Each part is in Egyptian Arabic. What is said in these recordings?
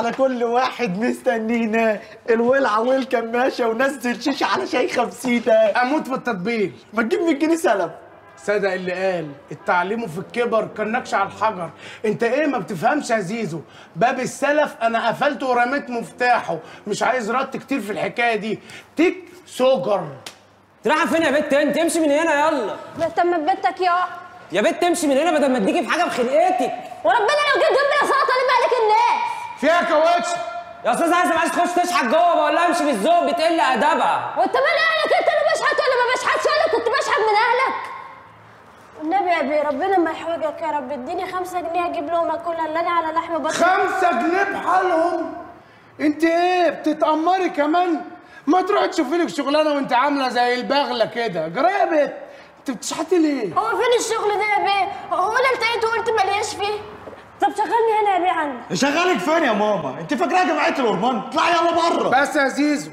على كل واحد مستنينا الولعه والكماشه ونزل شيشه على شاي خمسينه اموت في التطبيل ما تجيب 100 جنيه سلف صدق اللي قال التعليم في الكبر كان نكش على الحجر انت ايه ما بتفهمش يا زيزو باب السلف انا قفلته ورميت مفتاحه مش عايز رد كتير في الحكايه دي تيك سوجر رايحه فين يا بت انت امشي من هنا يلا بهتم ببنتك يا يا بت امشي من هنا بدل ما تديكي في حاجه بخلقتك وربنا لو جه جنبنا سلطه لم عليك الناس فيها كاوتش يا استاذ عايز عايز تخش تشحت جوه بقول لها امشي بالذوق بتقل ادبها وانت مال اهلك انت اللي بشحت ولا ما بشحتش ولا كنت بشحت من اهلك النبي يا ابي ربنا ما يحوجك يا رب اديني خمسة جنيه اجيب لهم اكلها اللي انا على لحم بطني خمسة جنيه بحالهم انت ايه بتتأمري كمان ما تروحي تشوفي لك شغلانه وانت عامله زي البغله كده جرايه يا بت انت بتشحتي ليه هو فين الشغل ده يا بيه هو انا التقيت وقلت ملياش فيه طب شغلني هنا يا بيه عندك شغالك فين يا ماما انت فاكراها جمعيه الورمان اطلعي يلا بره بس يا زيزو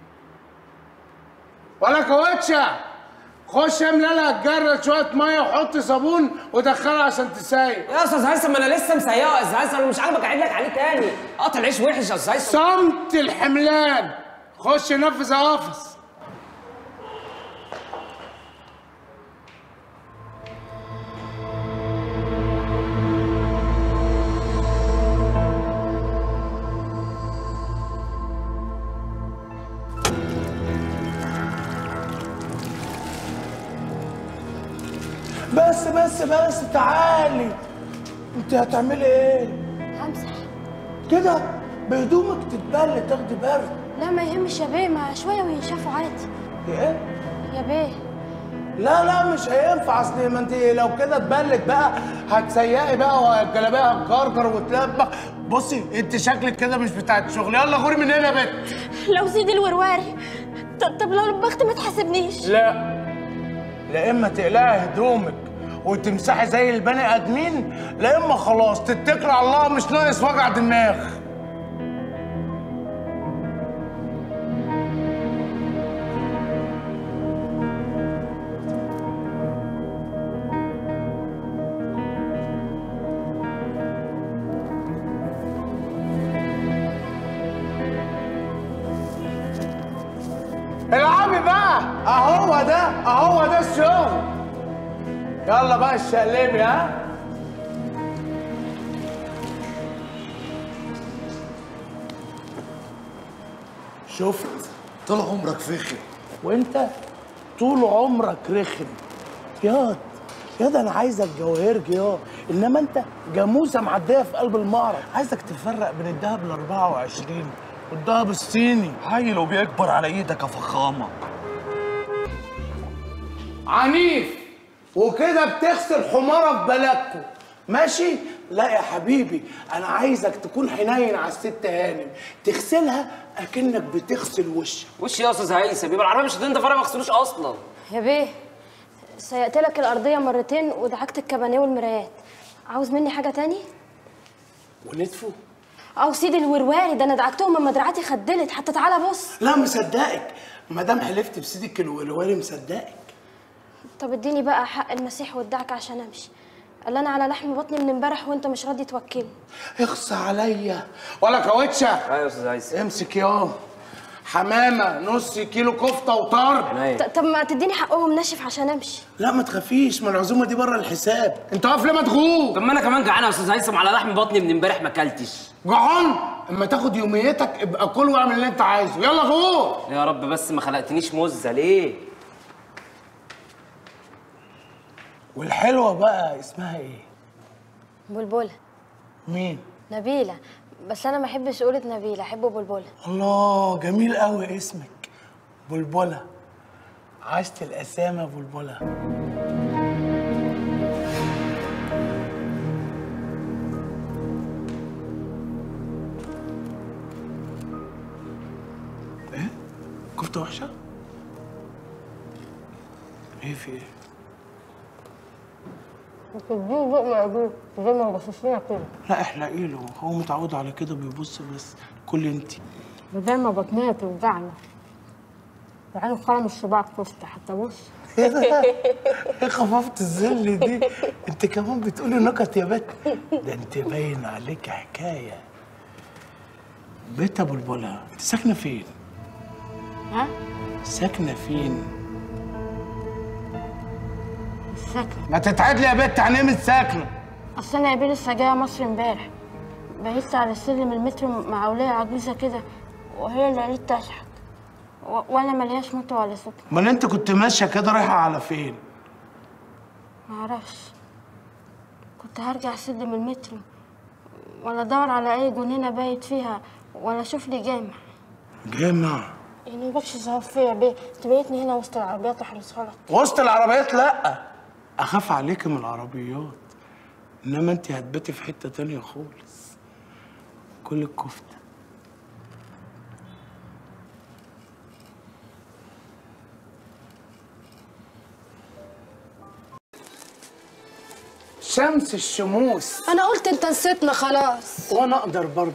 ولا كاوتشة خش املى لها الجرة شوية مية وحط صابون ودخلها عشان تسايق يا استاذ هيثم انا لسه مسيقه يا استاذ هيثم انا مش عاجبك اعيد لك عليه تاني قطع العيش وحش يا استاذ هيثم صمت الحملان خش نفذ قفص بس بس بس تعالي انت هتعملي ايه همسح كده بهدومك تتبل تاخدي برد لا ما يهمش يا بيه ما شويه وينشفوا عادي ايه يا بيه لا لا مش هينفع اصل ما انت لو كده اتبلت بقى هتسيقي بقى والجلابيه هتجرجر وتلبى بصي انت شكلك كده مش بتاعت شغل يلا غوري من هنا يا بت لو سيدي الورواري طب طب لو لبخت ما تحاسبنيش لا لا اما تقلعي هدومك وتمسحي زي البني ادمين لا اما خلاص تتكلي على الله مش ناقص وجع دماغ العبي بقى اهو ده اهو ده الشغل يلا بقى الشقلبي ها شفت طول عمرك فخر وانت طول عمرك رخم ياض ياض انا عايزك جواهرجي ياض انما انت جاموسه معديه في قلب المعرض عايزك تفرق بين الدهب ال 24 والدهب الصيني هايل وبيكبر على ايدك يا فخامه عنيف وكده بتغسل حمارة في بلدكم ماشي؟ لا يا حبيبي انا عايزك تكون حنين على الست هانم تغسلها اكنك بتغسل وشك وش يا استاذ هيثم يبقى العربيه مش هتنضف انا ما اغسلوش اصلا يا بيه سيقت لك الارضيه مرتين ودعكت الكبانيه والمرايات عاوز مني حاجه تاني ونتفوا او سيدي الورواري ده انا دعكتهم اما دراعاتي خدلت حتى تعالى بص لا مصدقك ما دام حلفت بسيدك الولواري مصدقك طب اديني بقى حق المسيح والدعك عشان امشي قال انا على لحم بطني من امبارح وانت مش راضي توكلني اخصى عليا ولا كاوتشه ايوه يا استاذ هيثم امسك يوم حمامه نص كيلو كفته وطرب عينيا ط- طب ما تديني حقهم ناشف عشان امشي لا ما تخافيش ما العزومه دي بره الحساب انت واقف ليه مدغوط طب ما انا كمان جعان يا استاذ هيثم على لحم بطني من امبارح ما اكلتش جعان اما تاخد يوميتك ابقى كل واعمل اللي انت عايزه يلا غور يا رب بس ما خلقتنيش مزه ليه والحلوه بقى اسمها ايه بلبله مين نبيله بس انا ما احبش قولة نبيله احبه بلبله الله جميل قوي اسمك بلبله عشت الاسامه بلبله ايه كفته وحشه ايه في ايه تديه بقى معجون زي ما بصص لنا كده لا احلقي له هو متعود على كده بيبص بس كل انت بدل ما بطنية توجعنا تعالوا خرم الصباع كفتة حتى بص ايه خفافة الذل دي انت كمان بتقولي نكت يا بت ده انت باين عليك حكايه بيت ابو البلا انت ساكنه فين ها ساكنه فين السكن ما تتعدلي يا بت هنام الساكنه اصل انا يا بيه لسه جايه مصر امبارح بقيت على سلم المترو مع ولية عجوزه كده وهي اللي قالت تشحت و- وانا ملياش موت ولا سكن امال انت كنت ماشيه كده رايحه على فين معرفش كنت هرجع سلم المترو ولا ادور على اي جنينه بايت فيها ولا اشوف لي جامع جامع يعني مبقش ظهر فيا يا بيه تبيتني هنا وسط العربيات وحرصها لك وسط العربيات لا اخاف عليك من العربيات انما انت هتباتي في حته تانية خالص كل الكفته شمس الشموس انا قلت انت نسيتنا خلاص وانا اقدر برضه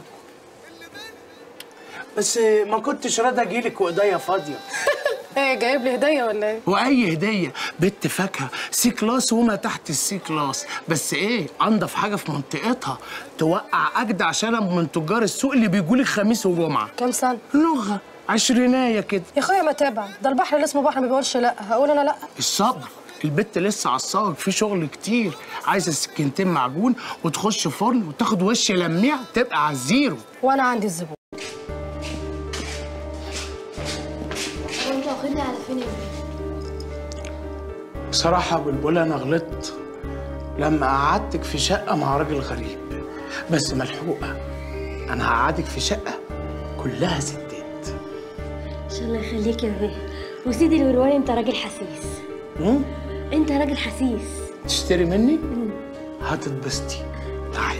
بس ما كنتش راضي اجيلك وايديا فاضيه ايه جايب لي هديه ولا ايه واي هديه بنت فاكهه سي كلاس وما تحت السي كلاس بس ايه انضف حاجه في منطقتها توقع اجدع شنب من تجار السوق اللي بيجولك خميس وجمعه كام سنه لغه عشرينايه كده يا اخويا ما تابع ده البحر اللي اسمه بحر ما بيقولش لا هقول انا لا الصبر البت لسه على الصاج في شغل كتير عايزه سكينتين معجون وتخش فرن وتاخد وش لميع تبقى على الزيرو وانا عندي الزبون وانت واخدني على فين يا بيه بصراحة يا بلبل أنا غلطت لما قعدتك في شقة مع راجل غريب بس ملحوقة أنا هقعدك في شقة كلها ستات ان شاء الله يخليك يا بيه وسيدي الورواني انت راجل حسيس مم؟ انت راجل حسيس تشتري مني؟ هتتبسطي تعالي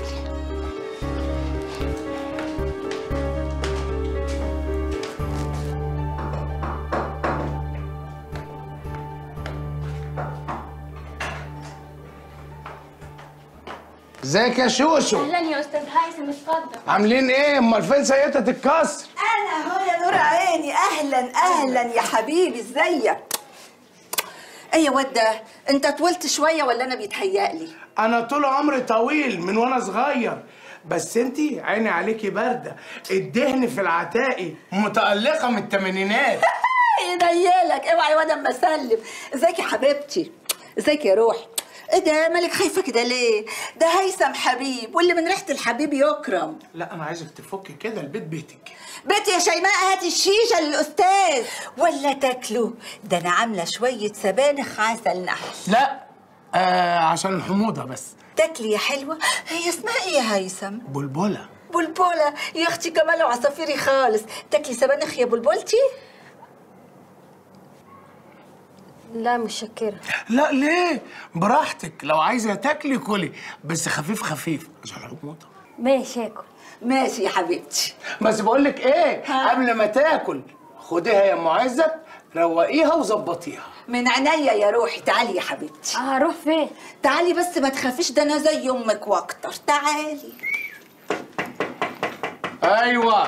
ازيك يا شوشو اهلا يا استاذ هيثم اتفضل عاملين ايه امال فين سيدة الكسر انا هو يا نور عيني اهلا اهلا يا حبيبي ازيك ايه يا واد ده انت طولت شويه ولا انا بيتهيألي انا طول عمري طويل من وانا صغير بس انتي عيني عليكي بارده الدهن في العتاقي متألقة من التمانينات ينيلك اوعي وانا اما اسلم ازيك يا حبيبتي ازيك يا روحي ايه ده مالك خايفه كده ليه ده هيثم حبيب واللي من ريحه الحبيب يكرم لا انا عايزك تفكي كده البيت بيتك بنت يا شيماء هاتي الشيشه للاستاذ ولا تاكلوا ده انا عامله شويه سبانخ عسل نحل لا آه عشان الحموضه بس تاكلي يا حلوه هي اسمها ايه يا هيثم بلبله بلبلة يا اختي جمال وعصافيري خالص تاكلي سبانخ يا بلبلتي لا مش شكرا لا ليه براحتك لو عايزه تاكلي كلي بس خفيف خفيف عشان الحموضه ماشي اكل ماشي يا حبيبتي بس بقول لك ايه قبل ما تاكل خديها يا ام عزت روقيها وظبطيها من عينيا يا روحي تعالي يا حبيبتي هروح فين تعالي بس ما تخافيش ده انا زي امك واكتر تعالي ايوه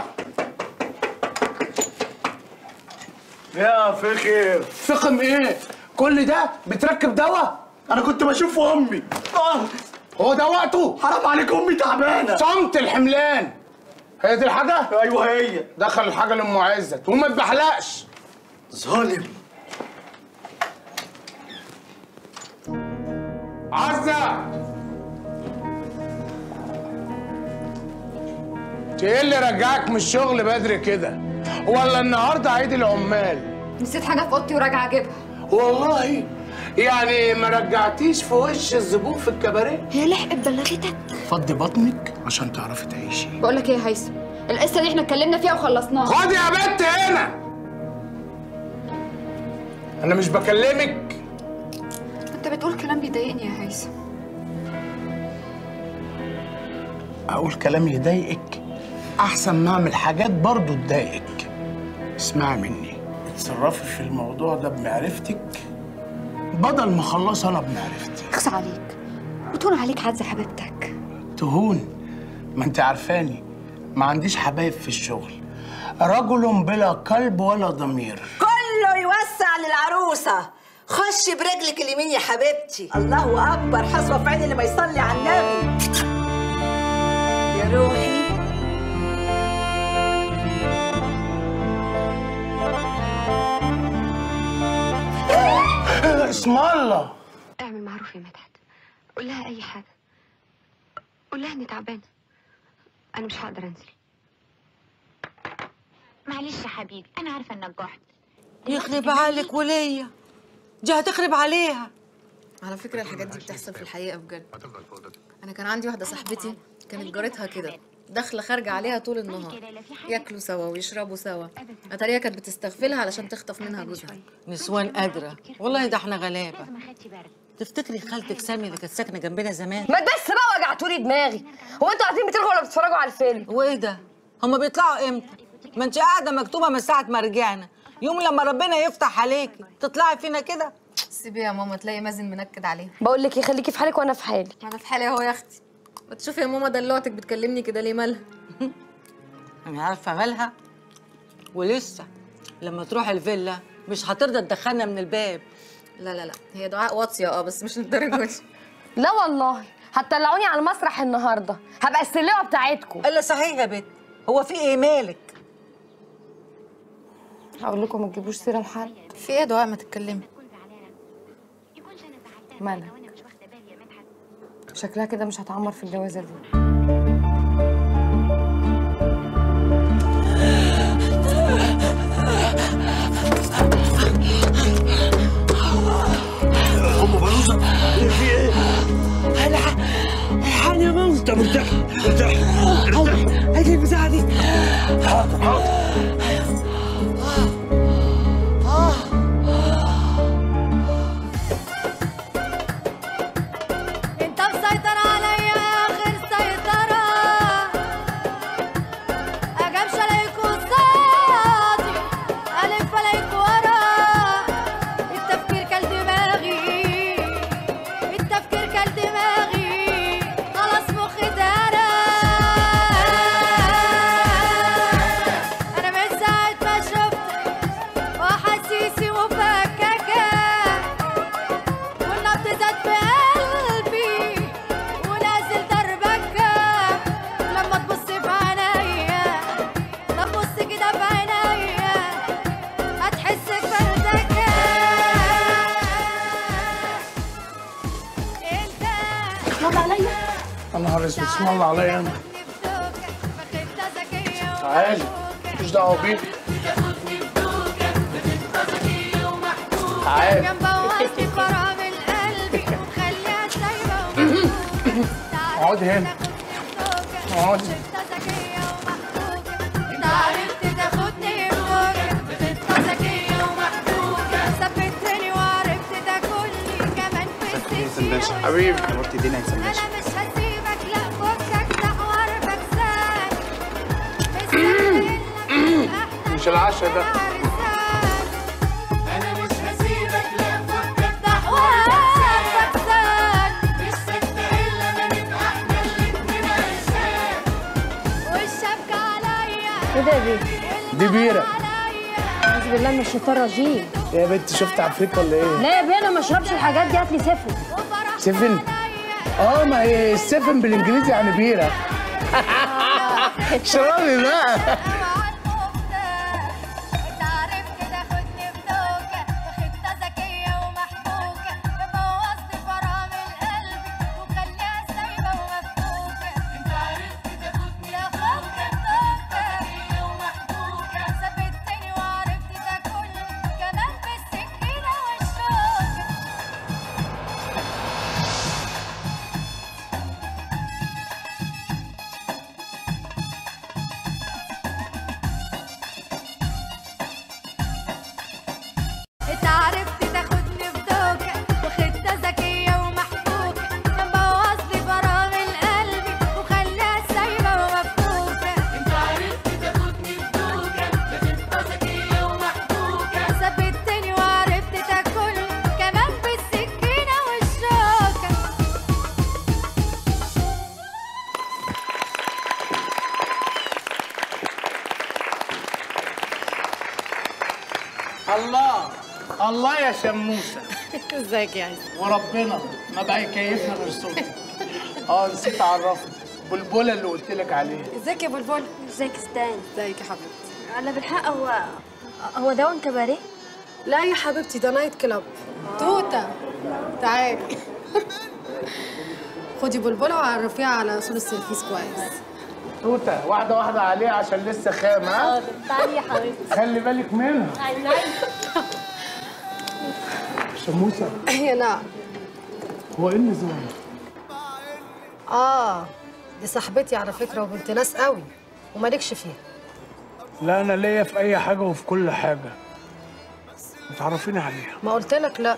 يا فخر فقم ايه كل ده بتركب دواء انا كنت بشوف امي آه، هو ده وقته حرام عليك امي تعبانه صمت الحملان هي دي الحاجه ايوه هي دخل الحاجه لام عزت وما تبحلقش ظالم عزة انت ايه اللي رجعك من الشغل بدري كده ولا النهارده عيد العمال نسيت حاجه في اوضتي وراجعه اجيبها والله يعني ما رجعتيش في وش الزبون في الكباريه هي لحقت بلغتك فضي بطنك عشان تعرفي تعيشي بقول لك ايه يا هيثم القصه دي احنا اتكلمنا فيها وخلصناها خدي يا بنت هنا انا مش بكلمك انت بتقول كلام بيضايقني يا هيثم اقول كلام يضايقك احسن ما اعمل حاجات برضو تضايقك اسمعي مني اتصرفي في الموضوع ده بمعرفتك بدل ما اخلص انا بمعرفتي اخص عليك وتون عليك عزه حبيبتك تهون ما انت عارفاني ما عنديش حبايب في الشغل رجل بلا قلب ولا ضمير كله يوسع للعروسه خشي برجلك اليمين يا حبيبتي الله اكبر حسوه في عين اللي ما يصلي على النبي يا روحي اسم الله اعمل معروف يا مدحت قول لها اي حاجه قول لها اني تعبانه انا مش هقدر انزل معلش يا حبيبي انا عارفه انك جحت يخرب عليك وليا دي هتخرب عليها على فكرة الحاجات دي بتحصل في الحقيقة بجد أنا كان عندي واحدة صاحبتي كانت جارتها كده داخلة خارجة عليها طول النهار ياكلوا سوا ويشربوا سوا أتاريها كانت بتستغفلها علشان تخطف منها جوزها نسوان قادرة والله ده احنا غلابة تفتكري خالتك سامية اللي كانت ساكنة جنبنا زمان ما بس بقى وجعتولي دماغي هو انتوا قاعدين بتلغوا ولا بتتفرجوا على الفيلم وايه ده هما بيطلعوا امتى ما انت قاعدة مكتوبة من ساعة ما رجعنا يوم لما ربنا يفتح عليكي تطلعي فينا كده سيبيها يا ماما تلاقي مازن منكد عليها بقول لك ايه خليكي في حالك وانا في حالي ما أنا في حالي أهو يا أختي ما تشوفي يا ماما دلوعتك بتكلمني كده ليه مالها انا عارفة مالها ولسه لما تروح الفيلا مش هترضى تدخلنا من الباب لا لا لا هي دعاء واطية اه بس مش للدرجة دي لا والله هتطلعوني على المسرح النهارده هبقى السلوه بتاعتكم الا صحيح يا بت هو في ايه مالك هقول لكم ما تجيبوش سيره لحد في إيه يا دعاء ما تتكلمي مالك شكلها كده مش هتعمر في الجوازه دي ام بلوزه في ايه؟ حاجة يا ماما طب ارتاح ارتاح ارتاح هاتي البتاعة دي حاضر حاضر انت مسيطر عليا اخر سيطرة اجمش عليك قصادي الف عليك ورا التفكير كل دماغي التفكير كل دماغي خلاص مخي دارا انا من ساعة ما شفتك واحاسيسي مفككة والنبض زاد في قلبي ونازل دربك لما تبص في عينيا طب بص كده في عينيا هتحس ببردك انت اسمع عليا يا نهار اسود اسم الله عليا أنا بخدة ذكية تعالي مش دعوة بيك تعالي جنب وقتي فرامل قلبي وخليها سايبة اقعدي هنا اقعدي انت عرفت تاخدني بفوقك بخطة ذكية ومحبوكة ثبتني وعرفت تاكلني كمان في السكينة حبيبي حبيبتي دينا يا انا مش هسيبك لا فكك ده حوار فكسان مش العشاء ده انا مش هسيبك لا فكك ده حوار فكسان مش سكتة الا ما نبقى احنا الاتنين عشان والشبكة عليا ايه ده يا بيه دي بيرة اعوذ بالله من الشيطان الرجيم يا بنت شفت عفريت ولا ايه؟ لا يا بيه انا ما اشربش الحاجات دي هات لي سفن سفن اه ما هي السفن بالانجليزي يعني بيرة اشربي بقى انت عرفت تاخدني بدوكة بخطة ذكية ومحبوكة بوظت فرامل قلبي وخليها سايبة ومفكوكة انت عرفت تاخدني بدوكة ذكية ومحبوكة ثبتني وعرفت تاكلني كمان بالسكينة والشوكة انت عرفت تاخدني بدوكة وخدة ذكية ومحبوكة كان بوظ لي فرامل قلبي وخليها سايبة ومفكوكة انت عرفت تاخدني بدوكة بخدة ذكية ومحبوكة ثبتني وعرفت تاكلني كمان بالسكينة والشوكة الله الله يا شموسة ازيك يا عز وربنا ما بقى يكيفنا غير صوتك اه نسيت اعرفك بلبلة اللي قلت لك عليها ازيك يا بلبل ازيك استاني ازيك يا حبيبتي انا بالحق هو هو دون كباريه لا يا حبيبتي ده نايت كلاب توتة توتة تعالي خدي بلبلة وعرفيها على اصول السيرفيس كويس توته واحده واحده عليه عشان لسه خام ها تعالي يا حبيبتي خلي بالك منها شموسه يا نعم هو ايه النظام اه دي صاحبتي على فكرة وبنت ناس قوي ومالكش فيها لا انا ليا في اي حاجه وفي كل حاجه تعرفيني عليها ما قلت لك لا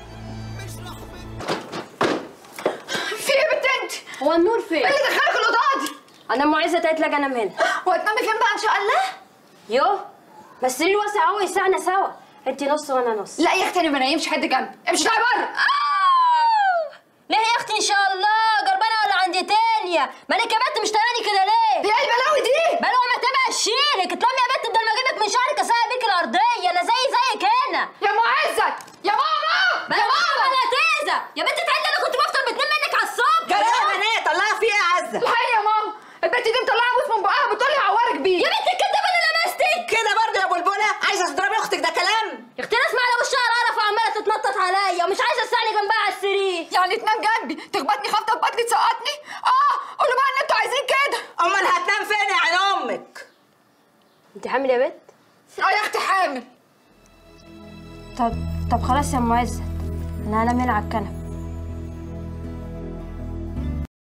في ايه يا بنت انت؟ هو النور فين؟ ايه اللي دخلك الاوضه دي؟ انا ام عزه قالت لك انام هنا وهتنامي فين بقى ان شاء الله؟ يو بس السرير واسع قوي يسعنا سوا انت نص وانا نص لا يا اختي انا ما نايمش حد جنبي امشي طالعي بره ليه يا اختي ان شاء الله جربانه ولا عندي تانية مالك يا بنت مش تراني كده ليه هي ايه البلاوي دي؟ بلوع ما تبقى اشيلك اتلمي يا بنت بدل ما اجيبك من شعرك اساعد بيك الارضيه انا زي زيك هنا يا معزه يا ماما يا ماما انا تيزه يا بنت تعالي انا كنت بفطر بتنام منك على الصبح جرى يا بنات الله في ايه يا عزه الحقيقه يا ماما البنت دي مطلعه موس من بقها بتقول لي هعورك بيه يا بنت الكدابه انا لمستك كده برضه يا بلبله عايزه تضربي اختك ده كلام يا اختي ناس على وشها القرف وعماله تتنطط عليا ومش عايزه تسعني جنبها على السرير يعني تنام جنبي تخبطني خبطه وبطني تسقطني اه قولوا بقى ان انتوا عايزين كده امال هتنام فين يا عين امك انت حامل يا بنت اه يا اختي حامل طب طب خلاص يا ام عزت انا هنام هنا على الكنبه